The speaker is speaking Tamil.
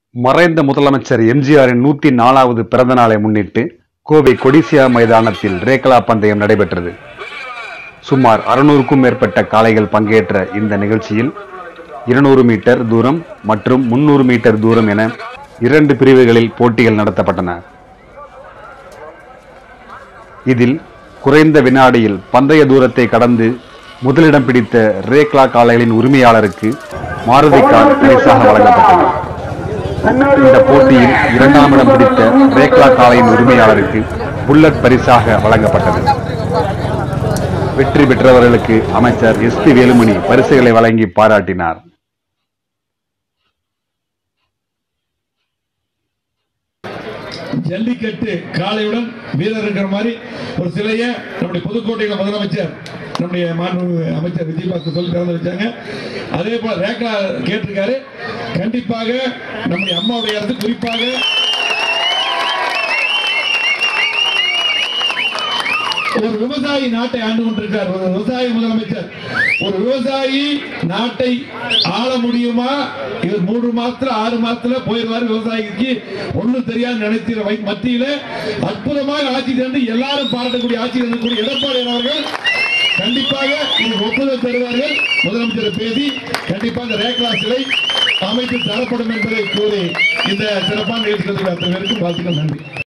மறைந்த முதலமைச்சர் எம்ஜிஆரின் நூத்தி நாலாவது பிறந்த நாளை முன்னிட்டு கோவை கொடிசியா மைதானத்தில் ரேக்லா பந்தயம் நடைபெற்றது சுமார் அறுநூறுக்கும் மேற்பட்ட காளைகள் பங்கேற்ற இந்த நிகழ்ச்சியில் இருநூறு மீட்டர் தூரம் மற்றும் முன்னூறு மீட்டர் தூரம் என இரண்டு பிரிவுகளில் போட்டிகள் நடத்தப்பட்டன இதில் குறைந்த வினாடியில் பந்தய தூரத்தை கடந்து முதலிடம் பிடித்த ரேக்லா காளைகளின் உரிமையாளருக்கு மாருதி கார் பரிசாக வழங்கப்பட்டது இந்த போட்டியில் இரண்டாம் இடம் பிடித்த ரேக்லா காளையின் உரிமையாளருக்கு புல்லட் பரிசாக வழங்கப்பட்டது வெற்றி பெற்றவர்களுக்கு அமைச்சர் எஸ் பி வேலுமணி பரிசுகளை வழங்கி பாராட்டினார் ஜல்லிக்கட்டு காளையுடன் வீரர் இருக்கிற மாதிரி ஒரு சிலைய நம்முடைய புதுக்கோட்டையில முதலமைச்சர் நம்முடைய மாண்பு அமைச்சர் விஜயபாஸ்கர் சொல்லி திறந்து வச்சாங்க அதே போல ரேகா கேட்டிருக்காரு கண்டிப்பாக நம்முடைய அம்மாவுடைய அரசு குறிப்பாக ஒரு விவசாயி நாட்டை ஆண்டு கொண்டிருக்கார் ஒரு விவசாயி முதலமைச்சர் ஒரு விவசாயி நாட்டை ஆள முடியுமா இவர் மூன்று மாசத்துல ஆறு மாசத்துல போயிருவாரு விவசாயிக்கு ஒண்ணும் தெரியாது நினைத்திர வை- மத்தியில அற்புதமாக ஆட்சி தந்து எல்லாரும் பாராட்டக்கூடிய ஆட்சி தந்தக்கூடிய எடப்பாடி அவர்கள் கண்டிப்பாக இது ஒப்புதல் தருவார்கள் முதலமைச்சர் பேசி கண்டிப்பாக இந்த ரேக்லா சிலை அமைத்து தரப்படும் என்பதை கூறி இந்த சிறப்பான நிகழ்ச்சிகளுக்கு அத்தனை பேருக்கும் வாழ்த்துக்கள் நன்றி